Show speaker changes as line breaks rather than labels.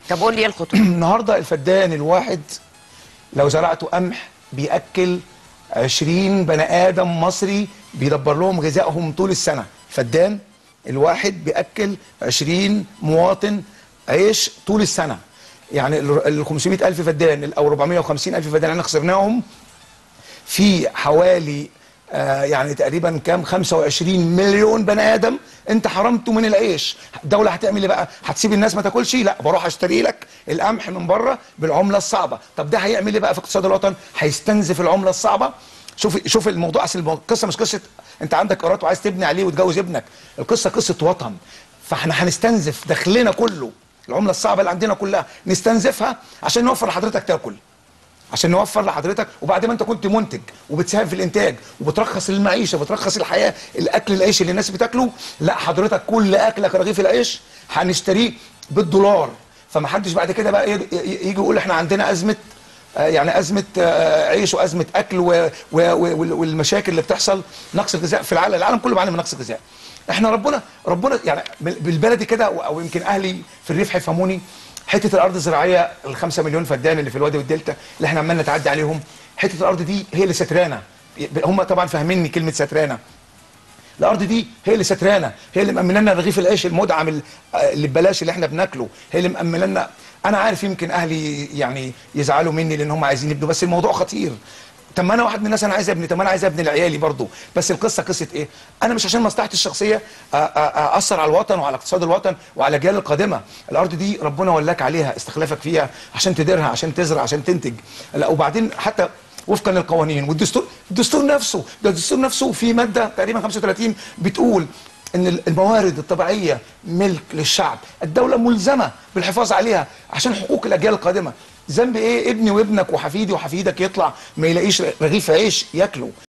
طب قول لي ايه الخطوط
النهارده الفدان الواحد لو زرعته قمح بياكل 20 بني ادم مصري بيدبر لهم غذائهم طول السنه فدان الواحد بياكل 20 مواطن عيش طول السنه يعني ال 500 الف فدان او 450 الف فدان احنا خسرناهم في حوالي آه يعني تقريبا كام 25 مليون بني ادم انت حرمته من العيش الدوله هتعمل ايه بقى هتسيب الناس ما تاكلش لا بروح اشتري لك القمح من بره بالعمله الصعبه طب ده هيعمل ايه بقى في اقتصاد الوطن هيستنزف العمله الصعبه شوف شوف الموضوع اصل المو- القصه مش قصه انت عندك قرارات وعايز تبني عليه وتجوز ابنك القصه قصه وطن فاحنا هنستنزف دخلنا كله العمله الصعبه اللي عندنا كلها نستنزفها عشان نوفر لحضرتك تاكل عشان نوفر لحضرتك وبعد ما انت كنت منتج وبتساهم في الانتاج وبترخص المعيشه وبترخص الحياه الاكل العيش اللي الناس بتاكله لا حضرتك كل اكلك رغيف العيش هنشتريه بالدولار فما حدش بعد كده بقى يجي يجي يقول احنا عندنا ازمه آه، يعني ازمه آه، عيش وازمه اكل و- و- و- والمشاكل اللي بتحصل نقص الغذاء في العالم العالم كله بيعاني من نقص الغذاء احنا ربنا ربنا يعني بال- بالبلدي كده او أو يمكن اهلي في الريف هيفهموني حته الارض الزراعيه الخمسة مليون فدان اللي في الوادي والدلتا اللي احنا عمالنا نتعدي عليهم حته الارض دي هي اللي سترانا هم طبعا فاهميني كلمه سترانا الارض دي هي اللي سترانا هي اللي مأمنه لنا رغيف العيش المدعم ال- اللي ببلاش اللي احنا بناكله هي اللي مأمنه لنا انا عارف يمكن اهلي يعني يزعلوا مني لان هم عايزين يبنوا بس الموضوع خطير طب ما انا واحد من الناس انا عايز ابني طب ما انا عايز ابني لعيالي برضه بس القصه قصه ايه انا مش عشان مصلحتي الشخصيه أ- أ- اثر على الوطن وعلى اقتصاد الوطن وعلى الاجيال القادمه الارض دي ربنا ولاك عليها استخلافك فيها عشان تديرها عشان تزرع عشان تنتج لا وبعدين حتى وفقا للقوانين والدستور الدستور نفسه ده الدستور نفسه في ماده تقريبا 35 بتقول ان الموارد الطبيعيه ملك للشعب الدوله ملزمه بالحفاظ عليها عشان حقوق الاجيال القادمه ذنب ايه ابني وابنك وحفيدي وحفيدك يطلع ما يلاقيش رغيف عيش ياكله